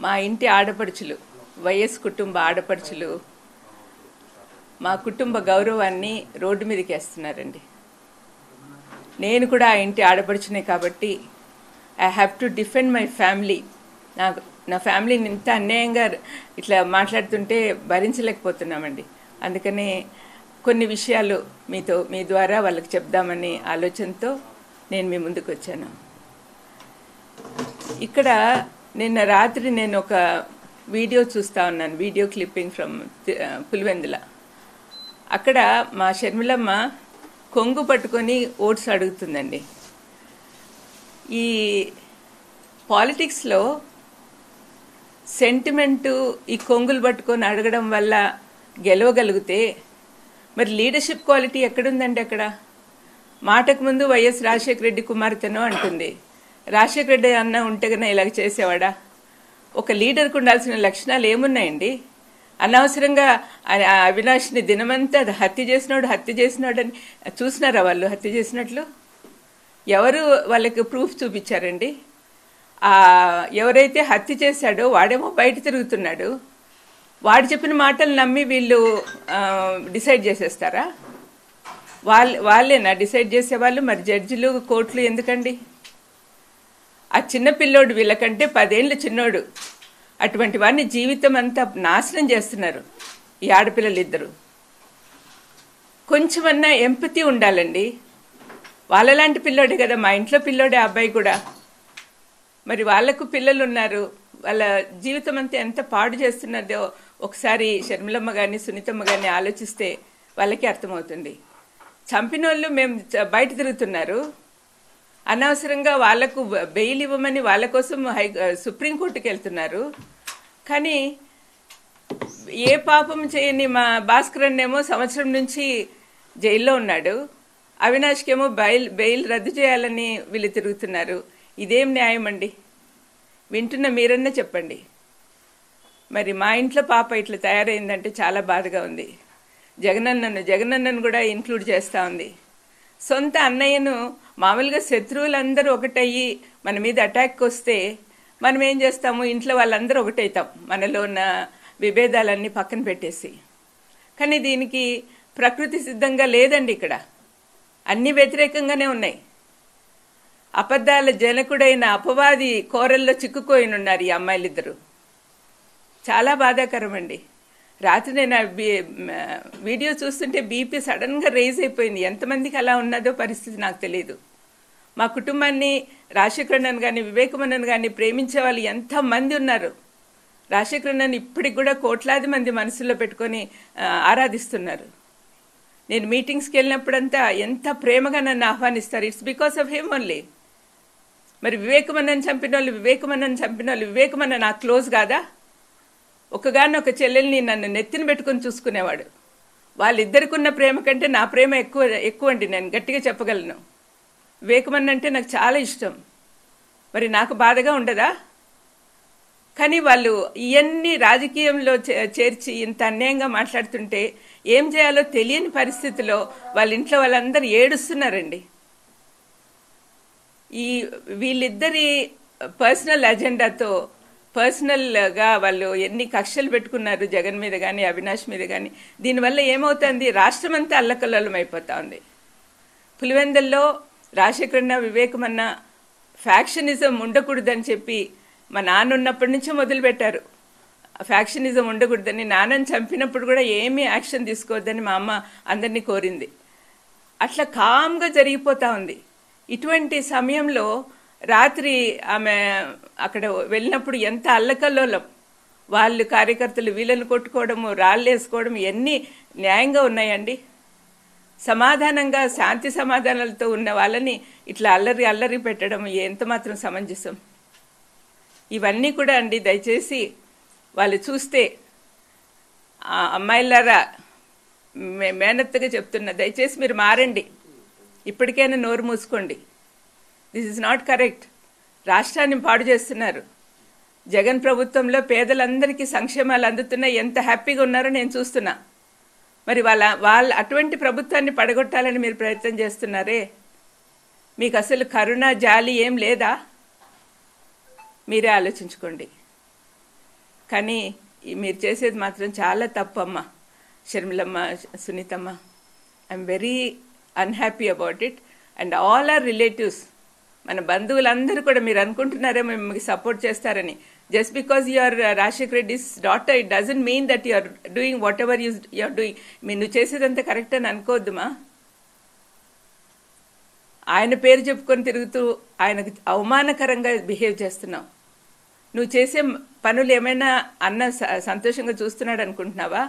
మా ఇంటి ఆడపడుచులు వైఎస్ కుటుంబ ఆడపడుచులు మా కుటుంబ గౌరవాన్ని రోడ్డు మీదకి వేస్తున్నారండి నేను కూడా ఆ ఇంటి ఆడపడుచునే కాబట్టి I have to defend my family నాకు నా ఫ్యామిలీని ఇంత అన్యాయంగా ఇట్లా మాట్లాడుతుంటే భరించలేకపోతున్నామండి అందుకనే కొన్ని విషయాలు మీతో మీ ద్వారా వాళ్ళకి చెప్దామని ఆలోచనతో నేను మీ ముందుకు వచ్చాను ఇక్కడ నిన్న రాత్రి నేను ఒక వీడియో చూస్తా ఉన్నాను వీడియో క్లిప్పింగ్ ఫ్రమ్ పులివెందుల అక్కడ మా షర్మిలమ్మ కొంగు పట్టుకొని ఓట్స్ అడుగుతుందండి ఈ పాలిటిక్స్లో సెంటిమెంటు ఈ కొంగులు పట్టుకొని అడగడం వల్ల గెలవగలిగితే మరి లీడర్షిప్ క్వాలిటీ ఎక్కడుందండి అక్కడ మాటకు ముందు వైఎస్ రాజశేఖర రెడ్డి కుమార్తెను అంటుంది రాజశేఖర రెడ్డి అన్న ఉంటే కన్నా ఇలాగ చేసేవాడా ఒక లీడర్కు ఉండాల్సిన లక్షణాలు ఏమున్నాయండి అనవసరంగా ఆ- ఆ అవినాష్ని దినమంతా అది హత్య చేసినాడు హత్య చేసినాడని చూసినారా వాళ్ళు హత్య చేసినట్లు ఎవరు వాళ్ళకి ప్రూఫ్ చూపించారండి ఆ ఎవరైతే హత్య చేశాడో వాడేమో బయట తిరుగుతున్నాడు వాడు చెప్పిన మాటలు నమ్మి వీళ్ళు డిసైడ్ చేసేస్తారా వాళ్ళ వాళ్ళేనా డిసైడ్ చేసేవాళ్ళు మరి జడ్జిలు కోర్టులు ఎందుకండి ఆ చిన్న పిల్లోడు వీళ్ళకంటే పదేళ్ళు చిన్నోడు అటువంటి వాడిని జీవితం అంతా నాశనం చేస్తున్నారు ఈ ఆడపిల్లలు ఇద్దరు కొంచెమన్నా ఎంపతి ఉండాలండి వాళ్ళలాంటి పిల్లోడే కదా మా ఇంట్లో పిల్లోడే ఆ అబ్బాయి కూడా మరి వాళ్ళకు పిల్లలు ఉన్నారు వాళ్ళ జీవితం అంతా ఎంత పాడు చేస్తున్నదో ఒకసారి షర్మిలమ్మ కానీ సునీతమ్మ కానీ ఆలోచిస్తే వాళ్ళకి అర్థమవుతుంది చంపిన వాళ్ళు మేము చ- బయట తిరుగుతున్నారు అనవసరంగా వాళ్లకు బెయిల్ ఇవ్వమని వాళ్ళ కోసం హై సుప్రీంకోర్టుకి వెళ్తున్నారు కానీ ఏ పాపం చేయని మా భాస్కరన్ ఏమో సంవత్సరం నుంచి జైల్లో ఉన్నాడు అవినాష్కేమో బెయిల్ బెయిల్ రద్దు చేయాలని వీళ్ళు తిరుగుతున్నారు ఇదేం న్యాయం అండి వింటున్న మీరన్నా చెప్పండి మరి మా ఇంట్లో పాప ఇట్లా తయారైందంటే చాలా బాధగా ఉంది జగనన్నను జగనన్నను కూడా ఇంక్లూడ్ చేస్తూ ఉంది సొంత అన్నయ్యను మామూలుగా శత్రువులందరూ ఒకటయ్యి మన మీద అటాక్ వస్తే మనం ఏం చేస్తాము ఇంట్లో వాళ్ళందరూ ఒకటవుతాం మనలో ఉన్న విభేదాలన్నీ పక్కన పెట్టేసి కానీ దీనికి ప్రకృతి సిద్ధంగా లేదండి ఇక్కడ అన్ని వ్యతిరేకంగానే ఉన్నాయి అబద్ధాల జనకుడైన అపవాది కోరల్లో చిక్కుకోయిన ఉన్నారు ఈ అమ్మాయిలిద్దరూ చాలా బాధాకరం అండి రాత్రి నేను ఆ బీ- మ, వీడియో చూస్తుంటే బీపీ సడన్గా రేజ్ అయిపోయింది ఎంతమందికి అలా ఉన్నదో పరిస్థితి నాకు తెలియదు మా కుటుంబాన్ని రాజశేఖరన్నను కానీ వివేకమన్నను కానీ ప్రేమించే వాళ్ళు ఎంతమంది ఉన్నారు రాజశేఖరన్నను ఇప్పటికి కూడా కోట్లాది మంది మనసులో పెట్టుకొని ఆ, ఆరాధిస్తున్నారు నేను మీటింగ్స్కి వెళ్ళినప్పుడంతా ఎంత ప్రేమగా నన్ను ఆహ్వానిస్తారు it's because of him only మరి వివేకమన్నని చంపిన వాళ్ళు వివేకమన్నని చంపిన వాళ్ళు వివేకమన్న నాకు క్లోజ్ కాదా ఒకగానొక ఒక చెల్లెల్ని నన్ను నెత్తిన పెట్టుకొని చూసుకునేవాడు వాళ్ళిద్దరికి ఉన్న ప్రేమ కంటే నా ప్రేమ ఎక్కువ ఎక్కువ అండి నేను గట్టిగా చెప్పగలను వివేకమన్న అంటే నాకు చాలా ఇష్టం మరి నాకు బాధగా ఉండదా కానీ వాళ్ళు ఇవన్నీ రాజకీయంలో చే- చేర్చి ఇంత అన్యాయంగా మాట్లాడుతుంటే ఏం చేయాలో తెలియని పరిస్థితిలో వాళ్ళ ఇంట్లో వాళ్ళందరూ ఏడుస్తున్నారండి ఈ వీళ్ళిద్దరి పర్సనల్ అజెండాతో పర్సనల్గా వాళ్ళు ఎన్ని కక్షలు పెట్టుకున్నారు జగన్ మీద కానీ అవినాష్ మీద కానీ దీనివల్ల ఏమవుతుంది రాష్ట్రం అంతా అల్లకల్లోలం అయిపోతా ఉంది పులివెందల్లో రాజశేఖరన్న వివేకమన్న ఫ్యాక్షనిజం ఉండకూడదని చెప్పి మా నాన్న ఉన్నప్పటి నుంచే మొదలుపెట్టారు ఫ్యాక్షనిజం ఉండకూడదని నాన్నని చంపినప్పుడు కూడా ఏమీ యాక్షన్ తీసుకోవద్దని మా అమ్మ అందరినీ కోరింది అట్లా కామ్గా జరిగిపోతా ఉంది ఇటువంటి సమయంలో రాత్రి ఆమె అక్కడ వెళ్ళినప్పుడు ఎంత అల్లకల్లోలం వాళ్ళు కార్యకర్తలు వీళ్ళని కొట్టుకోవడము రాళ్ళు వేసుకోవడం ఎన్ని న్యాయంగా ఉన్నాయండి సమాధానంగా శాంతి సమాధానాలతో ఉన్న వాళ్ళని ఇట్లా అల్లరి అల్లరి పెట్టడం ఎంత మాత్రం సమంజసం ఇవన్నీ కూడా అండి దయచేసి వాళ్ళు చూస్తే ఆ అమ్మాయిలారా మే- మేనత్తగా చెప్తున్నా దయచేసి మీరు మారండి ఇప్పటికైనా నోరు మూసుకోండి దిస్ ఇస్ నాట్ కరెక్ట్ రాష్ట్రాన్ని పాడు చేస్తున్నారు జగన్ ప్రభుత్వంలో పేదలందరికీ సంక్షేమాలు అందుతున్నాయి ఎంత హ్యాపీగా ఉన్నారో నేను చూస్తున్నా మరి వాళ్ళ వాళ్ళ అటువంటి ప్రభుత్వాన్ని పడగొట్టాలని మీరు ప్రయత్నం చేస్తున్నారే మీకు అసలు కరుణ జాలి ఏం లేదా మీరే ఆలోచించుకోండి కానీ ఈ మీరు చేసేది మాత్రం చాలా తప్పమ్మ షర్మిలమ్మ సునీతమ్మ I'm very unhappy about it and all our relatives మన బంధువులందరూ కూడా మీరు అనుకుంటున్నారే మేము మీకు సపోర్ట్ చేస్తారని just because you're Rajasekhar Reddy's daughter it doesn't mean that you're doing whatever use you're doing మీరు నువ్వు చేసేదంతా కరెక్ట్ అని అనుకోవద్దుమా ఆయన పేరు చెప్పుకొని తిరుగుతూ ఆయనకు అవమానకరంగా బిహేవ్ చేస్తున్నావు నువ్వు చేసే పనులు ఏమైనా అన్న స- సంతోషంగా చూస్తున్నాడు అనుకుంటున్నావా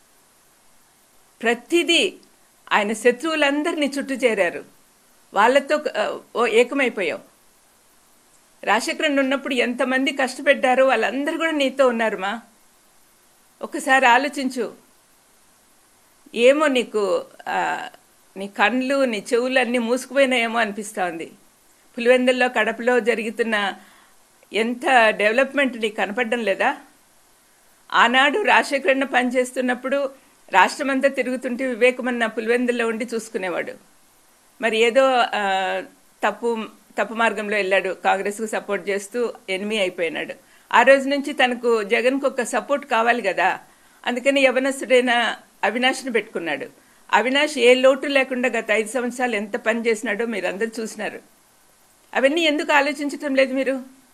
ప్రతిదీ ఆయన శత్రువులందరినీ చుట్టూ చేరారు వాళ్ళతో ఆ, ఓ ఏకమైపోయావు రాజశేఖరన్ ఉన్నప్పుడు ఎంతమంది కష్టపెట్టారో వాళ్ళందరూ కూడా నీతో ఉన్నారు మా ఒకసారి ఆలోచించు ఏమో నీకు ఆ, నీ కళ్ళు నీ చెవులు అన్నీ మూసుకుపోయినాయేమో అనిపిస్తూ ఉంది పులివెందుల్లో కడపలో జరుగుతున్న ఎంత డెవలప్మెంట్ నీకు కనపడడం లేదా ఆనాడు రాజశేఖరన్న పనిచేస్తున్నప్పుడు రాష్ట్రమంతా తిరుగుతుంటే వివేకమన్న పులివెందుల్లో ఉండి చూసుకునేవాడు మరి ఏదో ఆ, తప్పు తప్పు మార్గంలో వెళ్ళాడు కాంగ్రెస్కు సపోర్ట్ చేస్తూ ఎనిమి అయిపోయినాడు ఆ రోజు నుంచి తనకు జగన్కు ఒక సపోర్ట్ కావాలి కదా అందుకని యవనస్తుడైన అవినాష్ని పెట్టుకున్నాడు అవినాష్ ఏ లోటు లేకుండా గత ఐదు సంవత్సరాలు ఎంత పని చేసినాడో మీరు అందరు చూసినారు అవన్నీ ఎందుకు ఆలోచించటం లేదు మీరు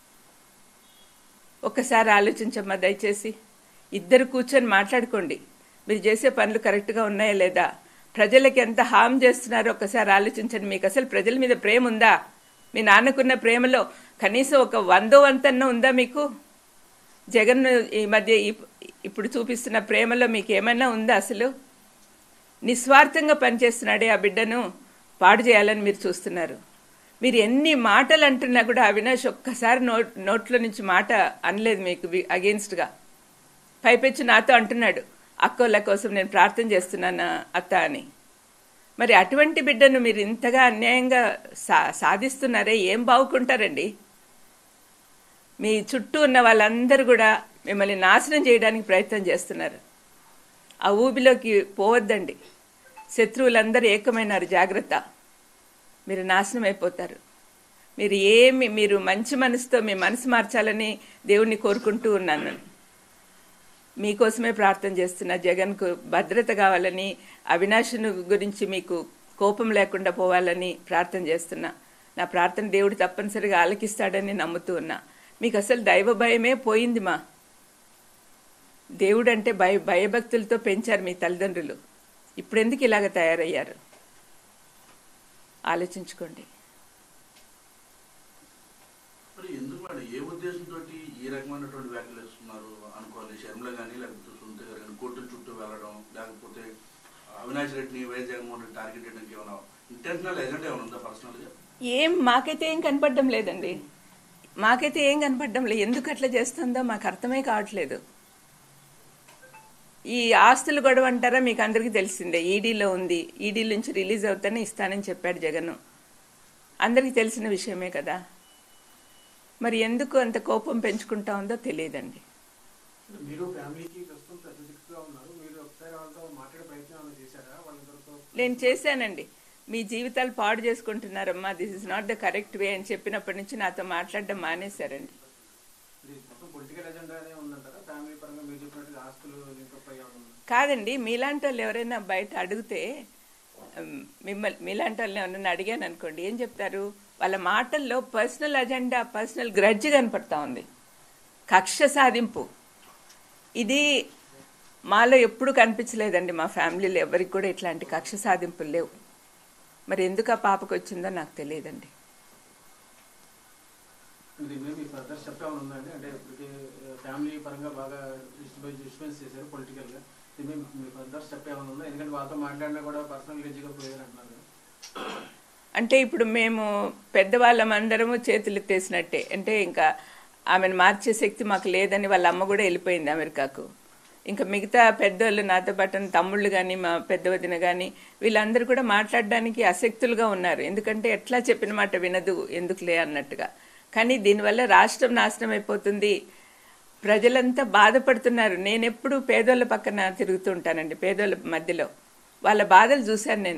ఒక్కసారి ఆలోచించమ్మా దయచేసి ఇద్దరు కూర్చొని మాట్లాడుకోండి మీరు చేసే పనులు కరెక్ట్గా ఉన్నాయా లేదా ప్రజలకి ఎంత హామ్ చేస్తున్నారో ఒక్కసారి ఆలోచించండి మీకు అసలు ప్రజల మీద ప్రేమ ఉందా మీ నాన్నకున్న ప్రేమలో కనీసం ఒక వందో వంతన్న ఉందా మీకు జగన్ ఈ మధ్య ఇప్- ఇప్పుడు చూపిస్తున్న ప్రేమలో మీకు ఏమైనా ఉందా అసలు నిస్వార్థంగా పనిచేస్తున్నాడే ఆ బిడ్డను పాడు చేయాలని మీరు చూస్తున్నారు మీరు ఎన్ని మాటలు అంటున్నా కూడా అవినాష్ ఒక్కసారి నోట్ నోట్లో నుంచి మాట అనలేదు మీకు అగేన్స్ట్గా పైపెచ్చు నాతో అంటున్నాడు అక్కోళ్ళ కోసం నేను ప్రార్థన చేస్తున్నాను అత్త అని మరి అటువంటి బిడ్డను మీరు ఇంతగా అన్యాయంగా సా సాధిస్తున్నారే ఏం బాగుకుంటారండి మీ చుట్టూ ఉన్న వాళ్ళందరూ కూడా మిమ్మల్ని నాశనం చేయడానికి ప్రయత్నం చేస్తున్నారు ఆ ఊబిలోకి పోవద్దండి శత్రువులందరూ ఏకమైనారు జాగ్రత్త మీరు నాశనం అయిపోతారు మీరు ఏమి మీరు మంచి మనసుతో మీ మనసు మార్చాలని దేవుణ్ణి కోరుకుంటూ ఉన్నాను మీకోసమే ప్రార్థన చేస్తున్నా జగన్కు భద్రత కావాలని అవినాశుని గురించి మీకు కోపం లేకుండా పోవాలని ప్రార్థన చేస్తున్నా నా ప్రార్థన దేవుడు తప్పనిసరిగా ఆలకిస్తాడని నమ్ముతూ ఉన్నా మీకు అసలు దైవ భయమే పోయింది మా దేవుడు అంటే భయ భయభక్తులతో పెంచారు మీ తల్లిదండ్రులు ఇప్పుడెందుకు ఇలాగ తయారయ్యారు ఆలోచించుకోండి మరి ఎందుకు మేడం ఏ ఉద్దేశంతో ఈ రకమైనటువంటి వ్యాఖ్యలు వేస్తున్నారు అనుకోవాలి షర్మిల కానీ లేకపోతే సునీత గారు కానీ కోర్టుల చుట్టూ వెళ్ళడం లేకపోతే అవినాష్ రెడ్డిని వైఎస్ జగన్మోహన్ రెడ్డి టార్గెట్ చేయడానికి ఏమైనా ఇంటెన్షనల్ ఎజెండా ఏమైనా ఉందా పర్సనల్గా ఏం మాకైతే ఏం కనపడడం లేదండి మాకైతే ఏం కనపడడం లేదు ఎందుకు అట్లా చేస్తుందో మాకు అర్థమే కావట్లేదు ఈ ఆస్తులు గొడవ అంటారా మీకు అందరికీ తెలిసిందే ఈడీలో ఉంది ఈడీ నుంచి రిలీజ్ అవుతానే ఇస్తానని చెప్పాడు జగన్ అందరికీ తెలిసిన విషయమే కదా మరి ఎందుకు అంత కోపం పెంచుకుంటా ఉందో తెలియదండి మీరు ఫ్యామిలీకి ప్రస్తుతం పెద్ద దిక్కుగా ఉన్నారు మీరు ఒకసారి వాళ్ళతో మాట్లాడే ప్రయత్నం ఏమైనా చేశారా వాళ్ళందరితో నేను చేశానండి మీ జీవితాలు పాడు చేసుకుంటున్నారమ్మా this is not the correct way అని చెప్పినప్పటి నుంచి నాతో మాట్లాడడం మానేశారండి ఇది మొత్తం పొలిటికల్ ఎజెండానే ఉందంటారా ఫ్యామిలీ పరంగా మీరు చెప్పినట్టు ఆస్తులు లింకప్ అయ్యి ఏమైనా ఉందా? కాదండి మీలాంటి వాళ్ళు ఎవరైనా బయట అడిగితే ఉమ్, మిమ్మల్ని మీలాంటి వాళ్ళని ఎవరైనా అడిగాను అనుకోండి ఏం చెప్తారు వాళ్ళ మాటల్లో పర్సనల్ అజెండా పర్సనల్ గ్రడ్జ్ కనపడతా ఉంది కక్ష సాధింపు ఇది మాలో ఎప్పుడు కనిపించలేదండి మా ఫ్యామిలీలో ఎవరికి కూడా ఇట్లాంటి కక్ష సాధింపులు లేవు మరి ఎందుకు ఆ పాపకు వచ్చిందో నాకు తెలియదండి దీని మీద మీ ఫర్దర్ స్టెప్ ఏమైనా ఉందండి అంటే ఇప్పటికే ఫ్యామిలీ పరంగా బాగా డిస్టర్బెన్స్ చేశారు పొలిటికల్ గా దీని మీద మీ ఫర్దర్ స్టెప్ ఏమైనా ఉందా ఎందుకంటే వాళ్ళతో మాట్లాడినా కూడా పర్సనల్ గెజ్జిగా పోయారు అంటున్నారు కదా. అంటే ఇప్పుడు మేము పెద్దవాళ్ళం అందరము చేతులు ఎత్తేసినట్టే అంటే ఇంకా ఆమెను మార్చే శక్తి మాకు లేదని వాళ్ళ అమ్మ కూడా వెళ్ళిపోయింది అమెరికాకు ఇంకా మిగతా పెద్దోళ్ళు నాతో పాటు ఉన్న తమ్ముళ్ళు కానీ మా పెద్ద వదిన కానీ వీళ్ళందరూ కూడా మాట్లాడడానికి అసక్తులుగా ఉన్నారు ఎందుకంటే ఎట్లా చెప్పిన మాట వినదు ఎందుకులే అన్నట్టుగా కానీ దీనివల్ల రాష్ట్రం నాశనం అయిపోతుంది ప్రజలంతా బాధపడుతున్నారు నేను ఎప్పుడు పేదోళ్ళ పక్కన తిరుగుతూ ఉంటానండి పేదోళ్ళ మధ్యలో వాళ్ళ బాధలు చూశాను నేను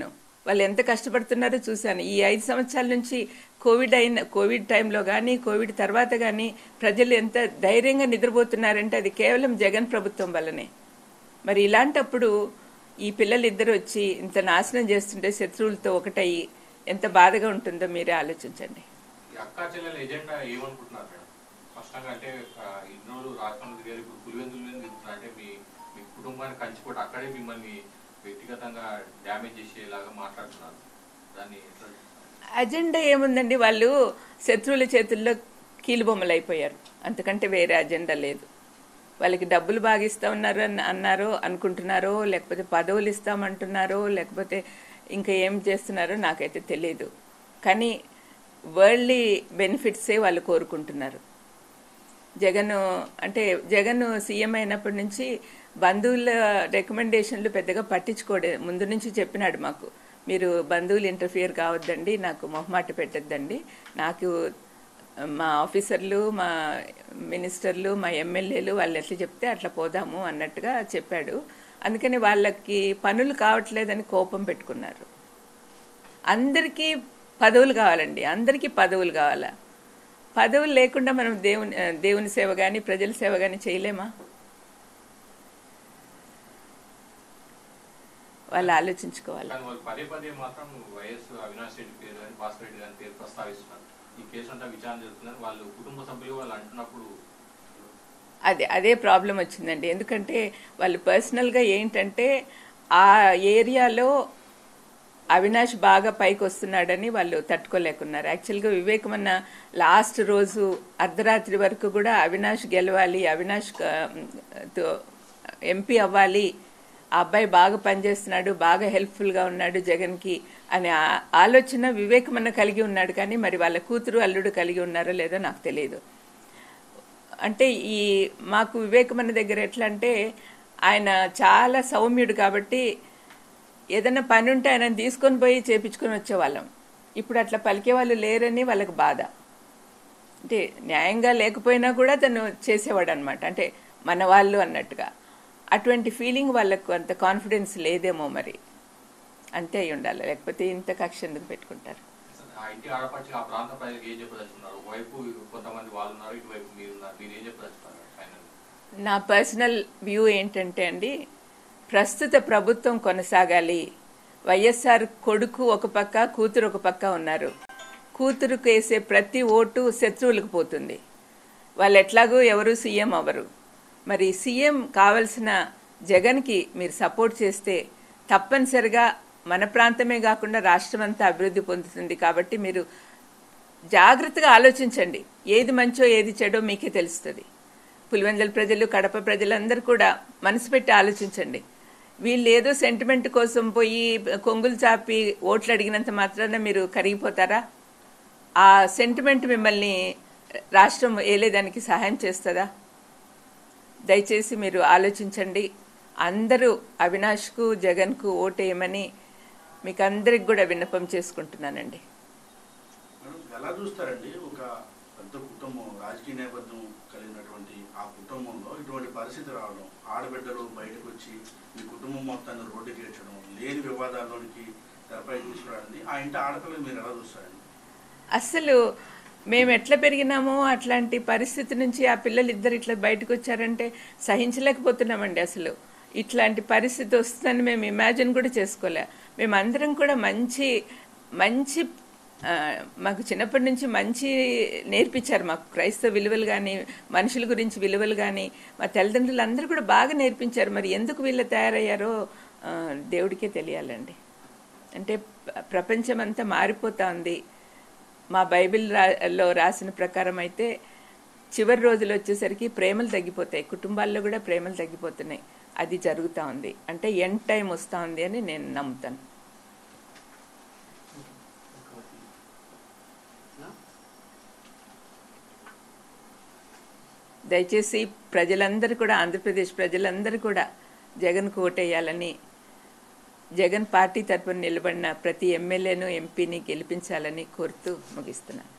వాళ్ళు ఎంత కష్టపడుతున్నారో చూశాను ఈ ఐదు సంవత్సరాల నుంచి కోవిడ్ అయిన కోవిడ్ టైంలో కానీ కోవిడ్ తర్వాత కానీ ప్రజలు ఎంత ధైర్యంగా నిద్రపోతున్నారంటే అది కేవలం జగన్ ప్రభుత్వం వల్లనే మరి ఇలాంటప్పుడు ఈ పిల్లలు ఇద్దరు వచ్చి ఇంత నాశనం చేస్తుంటే శత్రువులతో ఒకటయ్యి ఎంత బాధగా ఉంటుందో మీరే ఆలోచించండి ఈ అక్కా చెల్లెల ఎజెండా ఏమనుకుంటున్నారు మేడం స్పష్టంగా అంటే ఆ, ఇన్ని రోజులు రాజకీయంలో తిరిగారు ఇప్పుడు పులివెందులు మీద తిరుగుతున్నారు అంటే మీ మీ కుటుంబాన్ని కంచిపోటు అక్కడే మిమ్మల్ని వ్యక్తిగతంగా డ్యామేజ్ చేసేలాగా మాట్లాడుతున్నారు దాన్ని ఎట్లా అజెండా ఏముందండి వాళ్ళు శత్రువుల చేతుల్లో కీలుబొమ్మలు అయిపోయారు అంతకంటే వేరే అజెండా లేదు వాళ్ళకి డబ్బులు బాగా ఇస్తా ఉన్నారు అని అన్నారో అనుకుంటున్నారో లేకపోతే పదవులు ఇస్తామంటున్నారో లేకపోతే ఇంకా ఏం చేస్తున్నారో నాకైతే తెలియదు కానీ వరల్డ్లీ బెనిఫిట్సే వాళ్ళు కోరుకుంటున్నారు జగన్ అంటే జగన్ సీఎం అయినప్పటి నుంచి బంధువుల రికమెండేషన్లు పెద్దగా పట్టించుకోడే ముందు నుంచి చెప్పినాడు మాకు మీరు బంధువులు ఇంటర్ఫియర్ కావద్దండి నాకు మొహమాట పెట్టద్దండి నాకు మా ఆఫీసర్లు మా మినిస్టర్లు మా ఎమ్మెల్యేలు వాళ్ళు ఎట్లా చెప్తే అట్లా పోదాము అన్నట్టుగా చెప్పాడు అందుకని వాళ్ళకి పనులు కావట్లేదని కోపం పెట్టుకున్నారు అందరికీ పదవులు కావాలండి అందరికీ పదవులు కావాలా పదవులు లేకుండా మనం దేవుని ఆ, దేవుని సేవ కానీ ప్రజల సేవ కానీ చేయలేమా వాళ్ళు ఆలోచించుకోవాలి కానీ వాళ్ళు పదే పదే మాత్రం వైఎస్ అవినాష్ రెడ్డి పేరు కానీ భాస్కర్ రెడ్డి గారి పేరు ప్రస్తావిస్తున్నారు ఈ కేసు అంతా విచారణ జరుగుతున్నారు వాళ్ళు కుటుంబ సభ్యులు వాళ్ళు అంటున్నప్పుడు అదే అదే ప్రాబ్లం వచ్చిందండి ఎందుకంటే వాళ్ళు పర్సనల్గా ఏంటంటే ఆ ఏరియాలో అవినాష్ బాగా పైకి వస్తున్నాడని వాళ్ళు తట్టుకోలేకున్నారు యాక్చువల్గా వివేకమన్న లాస్ట్ రోజు అర్ధరాత్రి వరకు కూడా అవినాష్ గెలవాలి అవినాష్ క- తో ఎంపీ అవ్వాలి ఆ అబ్బాయి బాగా పనిచేస్తున్నాడు బాగా హెల్ప్ఫుల్గా ఉన్నాడు జగన్కి అనే ఆ- ఆలోచన వివేకమన్న కలిగి ఉన్నాడు కానీ మరి వాళ్ళ కూతురు అల్లుడు కలిగి ఉన్నారో లేదో నాకు తెలియదు అంటే ఈ మాకు వివేకమన్న దగ్గర ఎట్లా అంటే ఆయన చాలా సౌమ్యుడు కాబట్టి ఏదైనా పని ఉంటే ఆయన తీసుకొని పోయి చేపించుకొని వచ్చేవాళ్ళం ఇప్పుడు అట్లా పలికే వాళ్ళు లేరని వాళ్ళకి బాధ అంటే న్యాయంగా లేకపోయినా కూడా తను చేసేవాడు అనమాట అంటే మన వాళ్ళు అన్నట్టుగా అటువంటి ఫీలింగ్ వాళ్ళకు అంత కాన్ఫిడెన్స్ లేదేమో మరి అంతే అయి ఉండాలి లేకపోతే ఇంత కక్ష ఎందుకు పెట్టుకుంటారు ఆ ఇంటి ఆడపడిచి ఆ ప్రాంత ప్రజలకు ఏం చెప్పదలుచున్నారు ఒకవైపు కొంతమంది వాళ్ళు ఉన్నారు ఇటువైపు మీరు ఉన్నారు మీరు ఏం చెప్పదలుచున్నారు ఫైనల్ నా పర్సనల్ వ్యూ ఏంటంటే అండి ప్రస్తుత ప్రభుత్వం కొనసాగాలి వైఎస్ఆర్ కొడుకు ఒక పక్క కూతురు ఒక పక్క ఉన్నారు కూతురుకు వేసే ప్రతి ఓటు శత్రువులకు పోతుంది వాళ్ళు ఎట్లాగో ఎవరు సీఎం అవ్వరు మరి సీఎం కావలసిన జగన్కి మీరు సపోర్ట్ చేస్తే తప్పనిసరిగా మన ప్రాంతమే కాకుండా రాష్ట్రం అంతా అభివృద్ధి పొందుతుంది కాబట్టి మీరు జాగ్రత్తగా ఆలోచించండి ఏది మంచో ఏది చెడో మీకే తెలుస్తుంది పులివెందుల ప్రజలు కడప ప్రజలందరూ కూడా మనసు పెట్టి ఆలోచించండి వీళ్ళు ఏదో సెంటిమెంట్ కోసం పోయి కొంగులు చాపి ఓట్లు అడిగినంత మాత్రాన మీరు కరిగిపోతారా ఆ సెంటిమెంట్ మిమ్మల్ని రాష్ట్రం ఏలేదానికి సహాయం చేస్తుందా దయచేసి మీరు ఆలోచించండి అందరూ అవినాష్కు జగన్కు ఓటేయమని మీకు అందరికి కూడా విన్నపం చేసుకుంటున్నానండి మేడం ఎలా చూస్తారండి ఒక పెద్ద కుటుంబం రాజకీయ నేపథ్యం కలిగినటువంటి ఆ కుటుంబంలో ఇటువంటి పరిస్థితి రావడం ఆడబిడ్డలు బయటకు వచ్చి మీ కుటుంబం మొత్తాన్ని రోడ్డుకి ఏడ్చడం లేని వివాదాల్లోనికి తెరపై తీసుకురావడాన్ని ఆ ఇంటి ఆడపిల్లలు మీరు ఎలా చూస్తారండి అసలు మేము ఎట్లా పెరిగినామో అట్లాంటి పరిస్థితి నుంచి ఆ పిల్లలు ఇద్దరు ఇట్లా బయటకు వచ్చారంటే సహించలేకపోతున్నామండి అసలు ఇట్లాంటి పరిస్థితి వస్తుందని మేము ఇమాజిన్ కూడా చేసుకోలే మేమందరం కూడా మంచి మంచి ఆ, మాకు చిన్నప్పటి నుంచి మంచి నేర్పించారు మాకు క్రైస్తవ విలువలు కానీ మనుషుల గురించి విలువలు కానీ మా తల్లిదండ్రులు అందరూ కూడా బాగా నేర్పించారు మరి ఎందుకు వీళ్ళు తయారయ్యారో ఆ, దేవుడికే తెలియాలండి అంటే ప్ర- ప్రపంచం అంతా మారిపోతా ఉంది మా బైబిల్ రా- లో రాసిన ప్రకారం అయితే చివరి రోజులు వచ్చేసరికి ప్రేమలు తగ్గిపోతాయి కుటుంబాల్లో కూడా ప్రేమలు తగ్గిపోతున్నాయి అది జరుగుతూ ఉంది అంటే ఎండ్ టైం వస్తూ ఉంది అని నేను నమ్ముతాను దయచేసి ప్రజలందరూ కూడా ఆంధ్రప్రదేశ్ ప్రజలందరూ కూడా జగన్కు ఓటేయాలని జగన్ పార్టీ తరపున నిలబడిన ప్రతి ఎమ్మెల్యేను ఎంపీని గెలిపించాలని కోరుతూ ముగిస్తున్నాను